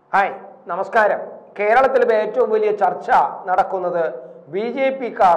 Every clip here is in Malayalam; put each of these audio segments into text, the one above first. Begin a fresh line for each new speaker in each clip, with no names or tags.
ഹായ് നമസ്കാരം കേരളത്തിൽ ഇപ്പോൾ ഏറ്റവും വലിയ ചർച്ച നടക്കുന്നത് ബി ജെ പിക്കാർ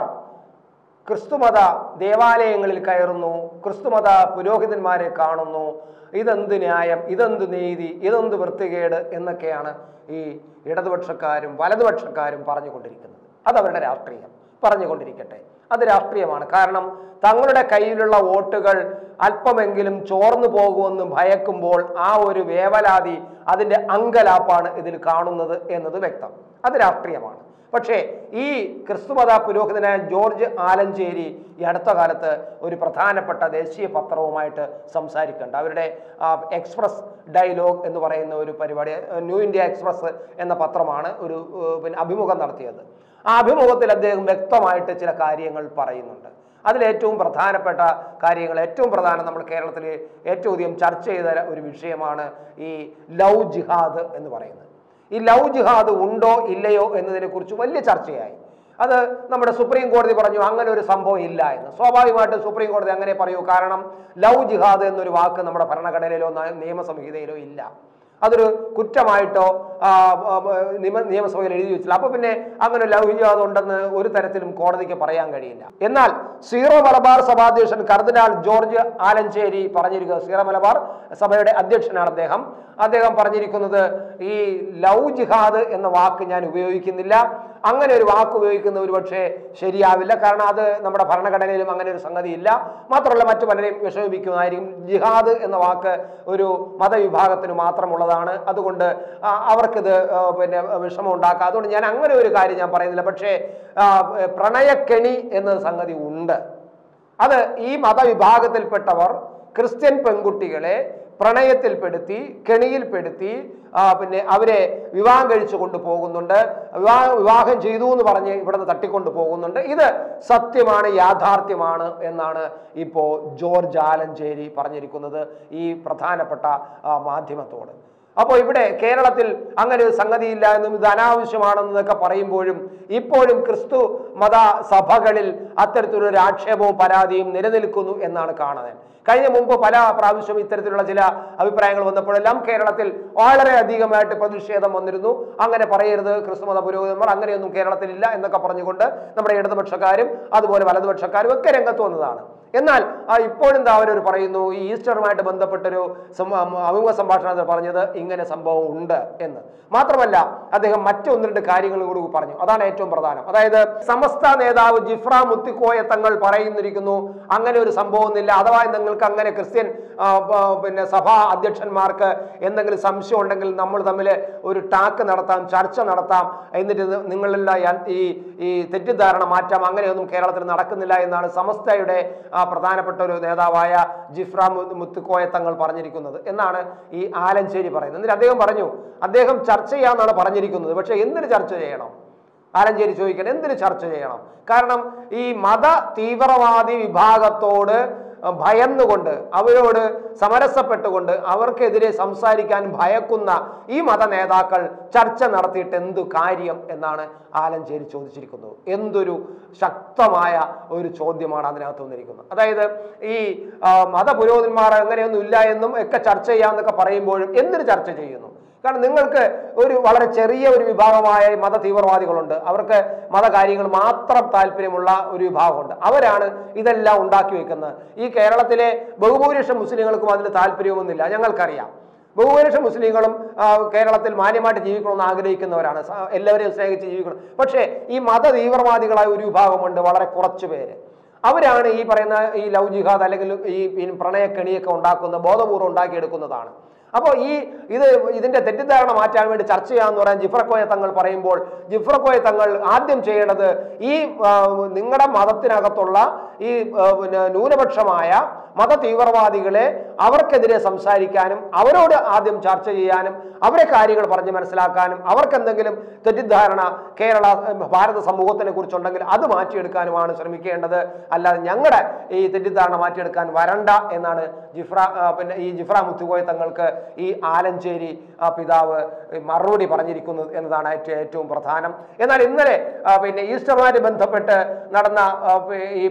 ക്രിസ്തുമത ദേവാലയങ്ങളിൽ കയറുന്നു ക്രിസ്തുമത പുരോഹിതന്മാരെ കാണുന്നു ഇതെന്ത് ന്യായം ഇതെന്ത് നീതി ഇതെന്ത് വൃത്തികേട് എന്നൊക്കെയാണ് ഈ ഇടതുപക്ഷക്കാരും വലതുപക്ഷക്കാരും പറഞ്ഞുകൊണ്ടിരിക്കുന്നത് അതവരുടെ രാഷ്ട്രീയം പറഞ്ഞുകൊണ്ടിരിക്കട്ടെ അത് രാഷ്ട്രീയമാണ് കാരണം തങ്ങളുടെ കയ്യിലുള്ള വോട്ടുകൾ അല്പമെങ്കിലും ചോർന്നു പോകുമെന്ന് ഭയക്കുമ്പോൾ ആ ഒരു വേവലാതി അതിൻ്റെ അങ്കലാപ്പാണ് ഇതിൽ കാണുന്നത് എന്നത് വ്യക്തം അത് രാഷ്ട്രീയമാണ് പക്ഷേ ഈ ക്രിസ്തുമത പുരോഹിതനായ ജോർജ് ആലഞ്ചേരി ഈ അടുത്ത കാലത്ത് ഒരു പ്രധാനപ്പെട്ട ദേശീയ പത്രവുമായിട്ട് സംസാരിക്കുന്നുണ്ട് അവരുടെ ആ, എക്സ്പ്രസ് ഡയലോഗ് എന്ന് പറയുന്ന ഒരു പരിപാടി ആ, ന്യൂ ഇന്ത്യ എക്സ്പ്രസ് എന്ന പത്രമാണ് ഒരു ഏർ, പിന്നെ അഭിമുഖം നടത്തിയത് ആ അഭിമുഖത്തിൽ അദ്ദേഹം വ്യക്തമായിട്ട് ചില കാര്യങ്ങൾ പറയുന്നുണ്ട് അതിലേറ്റവും പ്രധാനപ്പെട്ട കാര്യങ്ങൾ ഏറ്റവും പ്രധാനം നമ്മൾ കേരളത്തിൽ ഏറ്റവും അധികം ചർച്ച ചെയ്ത ഒരു വിഷയമാണ് ഈ ലവ് ജിഹാദ് എന്ന് പറയുന്നത് ഈ ലവ് ജിഹാദ് ഉണ്ടോ ഇല്ലയോ എന്നതിനെ കുറിച്ച് വലിയ ചർച്ചയായി അത് നമ്മുടെ സുപ്രീം കോടതി പറഞ്ഞു അങ്ങനെ ഒരു സംഭവം ഇല്ല എന്ന് സ്വാഭാവികമായിട്ടും സുപ്രീം കോടതി അങ്ങനെ പറയൂ കാരണം ലവ് ജിഹാദ് എന്നൊരു വാക്ക് നമ്മുടെ ഭരണഘടനയിലോ ന- നിയമസംഹിതയിലോ ഇല്ല അതൊരു കുറ്റമായിട്ടോ ആ, ആ, നിയമ നിയമസഭയിൽ എഴുതി വെച്ചില്ല അപ്പൊ പിന്നെ അങ്ങനെ ലവ് ജിഹാദ് ഉണ്ടെന്ന് ഒരു തരത്തിലും കോടതിക്ക് പറയാൻ കഴിയില്ല എന്നാൽ സീറോ മലബാർ സഭാധ്യക്ഷൻ കർദിനാൾ ജോർജ് ആലഞ്ചേരി പറഞ്ഞിരിക്കുന്നത് സീറോ മലബാർ സഭയുടെ അധ്യക്ഷനാണ് അദ്ദേഹം അദ്ദേഹം പറഞ്ഞിരിക്കുന്നത് ഈ ലവ് ജിഹാദ് എന്ന വാക്ക് ഞാൻ ഉപയോഗിക്കുന്നില്ല അങ്ങനെ ഒരു വാക്ക് ഉപയോഗിക്കുന്ന ഒരു പക്ഷേ ശരിയാവില്ല കാരണം അത് നമ്മുടെ ഭരണഘടനയിലും അങ്ങനെ ഒരു സംഗതി ഇല്ല മാത്രമല്ല മറ്റു പലരെയും വിഷമിപ്പിക്കുന്നതായിരിക്കും ജിഹാദ് എന്ന വാക്ക് ഒരു മതവിഭാഗത്തിന് മാത്രമുള്ളതാണ് അതുകൊണ്ട് ആ, അവർക്കിത് ആ, പിന്നെ വിഷമം ഉണ്ടാക്കുക അതുകൊണ്ട് ഞാൻ അങ്ങനെ ഒരു കാര്യം ഞാൻ പറയുന്നില്ല പക്ഷേ ആ, പ്രണയക്കെണി എന്ന സംഗതി ഉണ്ട് അത് ഈ മതവിഭാഗത്തിൽപ്പെട്ടവർ ക്രിസ്ത്യൻ പെൺകുട്ടികളെ പ്രണയത്തിൽപ്പെടുത്തി കെണിയിൽപ്പെടുത്തി ആ, പിന്നെ അവരെ വിവാഹം കഴിച്ചു കൊണ്ടുപോകുന്നുണ്ട് വിവാഹ വിവാഹം ചെയ്തു എന്ന് പറഞ്ഞ് ഇവിടുന്ന് തട്ടിക്കൊണ്ട് പോകുന്നുണ്ട് ഇത് സത്യമാണ് യാഥാർത്ഥ്യമാണ് എന്നാണ് ഇപ്പോൾ ജോർജ് ആലഞ്ചേരി പറഞ്ഞിരിക്കുന്നത് ഈ പ്രധാനപ്പെട്ട ആ, മാധ്യമത്തോട് അപ്പോൾ ഇവിടെ കേരളത്തിൽ അങ്ങനെ ഒരു സംഗതിയില്ല എന്നും ഇത് അനാവശ്യമാണെന്നൊക്കെ പറയുമ്പോഴും ഇപ്പോഴും ക്രിസ്തു മത സഭകളിൽ അത്തരത്തിലൊരു ആക്ഷേപവും പരാതിയും നിലനിൽക്കുന്നു എന്നാണ് കാണുന്നത് കഴിഞ്ഞ മുമ്പ് പല പ്രാവശ്യം ഇത്തരത്തിലുള്ള ചില അഭിപ്രായങ്ങൾ വന്നപ്പോഴെല്ലാം കേരളത്തിൽ വളരെ അധികമായിട്ട് പ്രതിഷേധം വന്നിരുന്നു അങ്ങനെ പറയരുത് ക്രിസ്തുമത പുരോഹിതന്മാർ അങ്ങനെയൊന്നും കേരളത്തിലില്ല എന്നൊക്കെ പറഞ്ഞുകൊണ്ട് നമ്മുടെ ഇടതുപക്ഷക്കാരും അതുപോലെ വലതുപക്ഷക്കാരും ഒക്കെ രംഗത്ത് വന്നതാണ് എന്നാൽ ആ ഇപ്പോഴും ദാ അവരൊരു പറയുന്നു ഈ ഈസ്റ്ററുമായിട്ട് ബന്ധപ്പെട്ടൊരു സം- അഭിമുഖ സംഭാഷണത്തിൽ പറഞ്ഞത് ഇങ്ങനെ സംഭവം ഉണ്ട് എന്ന് മാത്രമല്ല അദ്ദേഹം മറ്റൊന്ന് രണ്ട് കാര്യങ്ങളും കൂടി പറഞ്ഞു അതാണ് ഏറ്റവും പ്രധാനം അതായത് സമസ്ത നേതാവ് ജിഫ്ര മുത്തിക്കോയ തങ്ങൾ പറയുന്നിരിക്കുന്നു അങ്ങനെ ഒരു സംഭവമൊന്നുമില്ല അഥവാ നിങ്ങൾക്ക് അങ്ങനെ ക്രിസ്ത്യൻ ആ, പ- പിന്നെ സഭാ അധ്യക്ഷന്മാർക്ക് എന്തെങ്കിലും സംശയം ഉണ്ടെങ്കിൽ നമ്മൾ തമ്മിൽ ഒരു ടാക്ക് നടത്താം ചർച്ച നടത്താം എന്നിട്ട് ഇത് നിങ്ങളിലുള്ള യ- ഈ ഈ തെറ്റിദ്ധാരണ മാറ്റാം അങ്ങനെയൊന്നും കേരളത്തിൽ നടക്കുന്നില്ല എന്നാണ് സമസ്തയുടെ ആ, പ്രധാനപ്പെട്ട ഒരു നേതാവായ ജിഫ്ര മു- മുത്തുക്കോയ തങ്ങൾ പറഞ്ഞിരിക്കുന്നത് എന്നാണ് ഈ ആലഞ്ചേരി പറയുന്നത് എന്നിട്ട് അദ്ദേഹം പറഞ്ഞു അദ്ദേഹം ചർച്ച ചെയ്യാന്നാണ് പറഞ്ഞിരിക്കുന്നത് പക്ഷെ എന്തിന് ചർച്ച ചെയ്യണം ആലഞ്ചേരി ചോദിക്കണം എന്തിന് ചർച്ച ചെയ്യണം കാരണം ഈ മത തീവ്രവാദി വിഭാഗത്തോട് ഭയന്നുകൊണ്ട് അവരോട് സമരസപ്പെട്ടുകൊണ്ട് അവർക്കെതിരെ സംസാരിക്കാൻ ഭയക്കുന്ന ഈ മത നേതാക്കൾ ചർച്ച നടത്തിയിട്ട് എന്തു കാര്യം എന്നാണ് ആലഞ്ചേരി ചോദിച്ചിരിക്കുന്നത് എന്തൊരു ശക്തമായ ഒരു ചോദ്യമാണ് അതിനകത്ത് വന്നിരിക്കുന്നത് അതായത് ഈ ആ, മതപുരോഹിതന്മാർ അങ്ങനെയൊന്നും ഇല്ല എന്നും ഒക്കെ ചർച്ച ചെയ്യാമെന്നൊക്കെ പറയുമ്പോഴും എന്തിന് ചർച്ച ചെയ്യുന്നു കാരണം നിങ്ങൾക്ക് ഒരു വളരെ ചെറിയ ഒരു വിഭാഗമായ മത തീവ്രവാദികളുണ്ട് അവർക്ക് മതകാര്യങ്ങൾ മാത്രം താല്പര്യമുള്ള ഒരു വിഭാഗമുണ്ട് അവരാണ് ഇതെല്ലാം ഉണ്ടാക്കി വെക്കുന്നത് ഈ കേരളത്തിലെ ബഹുഭൂരിപക്ഷം മുസ്ലിങ്ങൾക്കും അതിന് താല്പര്യമൊന്നുമില്ല ഞങ്ങൾക്കറിയാം ബഹുഭൂരിപക്ഷം മുസ്ലിങ്ങളും ആ, കേരളത്തിൽ മാന്യമായിട്ട് ജീവിക്കണമെന്ന് ആഗ്രഹിക്കുന്നവരാണ് സ- എല്ലാവരെയും സ്നേഹിച്ച് ജീവിക്കണം പക്ഷേ ഈ മത തീവ്രവാദികളായ ഒരു വിഭാഗമുണ്ട് വളരെ കുറച്ച് പേര് അവരാണ് ഈ പറയുന്ന ഈ ലവ് ജിഹാദ് അല്ലെങ്കിൽ ഈ പിന്നെ പ്രണയക്കെണിയൊക്കെ ഉണ്ടാക്കുന്ന ബോധപൂർവ്വം ഉണ്ടാക്കിയെടുക്കുന്നതാണ് അപ്പോൾ ഈ ഇത് ഇതിന്റെ തെറ്റിദ്ധാരണ മാറ്റാൻ വേണ്ടി ചർച്ച ചെയ്യാന്ന് പറയാൻ ജിഫ്രക്കോയ തങ്ങൾ പറയുമ്പോൾ ജിഫ്രക്കോയ തങ്ങൾ ആദ്യം ചെയ്യേണ്ടത് ഈ നിങ്ങളുടെ മതത്തിനകത്തുള്ള ഈ ആ, പിന്നെ ന്യൂനപക്ഷമായ മത തീവ്രവാദികളെ അവർക്കെതിരെ സംസാരിക്കാനും അവരോട് ആദ്യം ചർച്ച ചെയ്യാനും അവരെ കാര്യങ്ങൾ പറഞ്ഞ് മനസ്സിലാക്കാനും അവർക്ക് എന്തെങ്കിലും തെറ്റിദ്ധാരണ കേരള ഏഹ്, ഭാരത സമൂഹത്തിനെ കുറിച്ചുണ്ടെങ്കിൽ അത് മാറ്റിയെടുക്കാനുമാണ് ശ്രമിക്കേണ്ടത് അല്ലാതെ ഞങ്ങളുടെ ഈ തെറ്റിദ്ധാരണ മാറ്റിയെടുക്കാൻ വരണ്ട എന്നാണ് ജിഫ്ര ആ, പിന്നെ ഈ ജിഫ്ര മുത്തുകോയ തങ്ങൾക്ക് ഈ ആലഞ്ചേരി ആ, പിതാവ് മറുപടി പറഞ്ഞിരിക്കുന്നത് എന്നതാണ് ഏറ്റവും ഏറ്റവും പ്രധാനം എന്നാൽ ഇന്നലെ ആ, പിന്നെ ഈസ്റ്ററുമായിട്ട് ബന്ധപ്പെട്ട് നടന്ന ആ, പി- ഈ പ- പള്ളി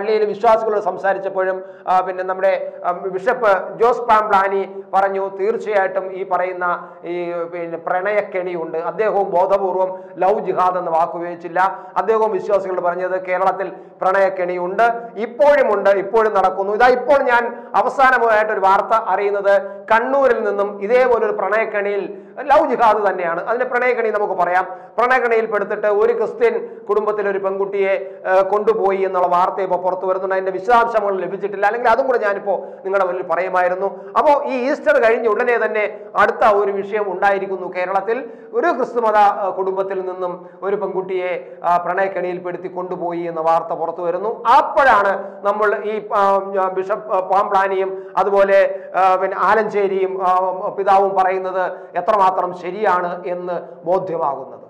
പള്ളിയിൽ വിശ്വാസികളോട് സംസാരിച്ചപ്പോഴും ആ, പിന്നെ നമ്മുടെ ആ, ബിഷപ്പ് ജോസ് പാംപ്ലാനി പറഞ്ഞു തീർച്ചയായിട്ടും ഈ പറയുന്ന ഈ പിന്നെ പ്രണയക്കെണിയുണ്ട് അദ്ദേഹവും ബോധപൂർവം ലവ് ജിഹാദ് എന്ന വാക്ക് ഉപയോഗിച്ചില്ല അദ്ദേഹവും വിശ്വാസികളോട് പറഞ്ഞത് കേരളത്തിൽ പ്രണയക്കെണിയുണ്ട് ഇപ്പോഴും ഉണ്ട് ഇപ്പോഴും നടക്കുന്നു ഇതാ ഇപ്പോൾ ഞാൻ അവസാനമായിട്ട് ഒരു വാർത്ത അറിയുന്നത് കണ്ണൂരിൽ നിന്നും ഇതേപോലെ ഒരു പ്രണയക്കെണിയിൽ ലവ് ജിഹാദ് തന്നെയാണ് അതിന്റെ പ്രണയക്കെണി നമുക്ക് പറയാം പ്രണയക്കെണിയിൽ പെടുത്തിട്ട് ഒരു ക്രിസ്ത്യൻ കുടുംബത്തിലെ ഒരു പെൺകുട്ടിയെ ആ, കൊണ്ടുപോയി എന്നുള്ള വാർത്ത ഇപ്പോൾ പുറത്തു വരുന്നുണ്ട് അതിന്റെ വിശദാംശങ്ങൾ ലഭിച്ചിട്ടില്ല അല്ലെങ്കിൽ അതും കൂടെ ഞാനിപ്പോൾ നിങ്ങളുടെ മുന്നിൽ പറയുമായിരുന്നു അപ്പോൾ ഈ ഈസ്റ്റർ കഴിഞ്ഞ ഉടനെ തന്നെ അടുത്ത ഒരു വിഷയം ഉണ്ടായിരിക്കുന്നു കേരളത്തിൽ ഒരു ക്രിസ്തുമത ആ, കുടുംബത്തിൽ നിന്നും ഒരു പെൺകുട്ടിയെ ആ, പ്രണയക്കെണിയിൽപ്പെടുത്തി കൊണ്ടുപോയി എന്ന വാർത്ത പുറത്തു വരുന്നു അപ്പോഴാണ് നമ്മൾ ഈ ആ, ബിഷപ്പ് ആ, പാംപ്ലാനിയും അതുപോലെ ആ, പിന്നെ ആലഞ്ചേരിയും ആ, പിതാവും പറയുന്നത് എത്രമാത്രം ശരിയാണ് എന്ന് ബോധ്യമാകുന്നത്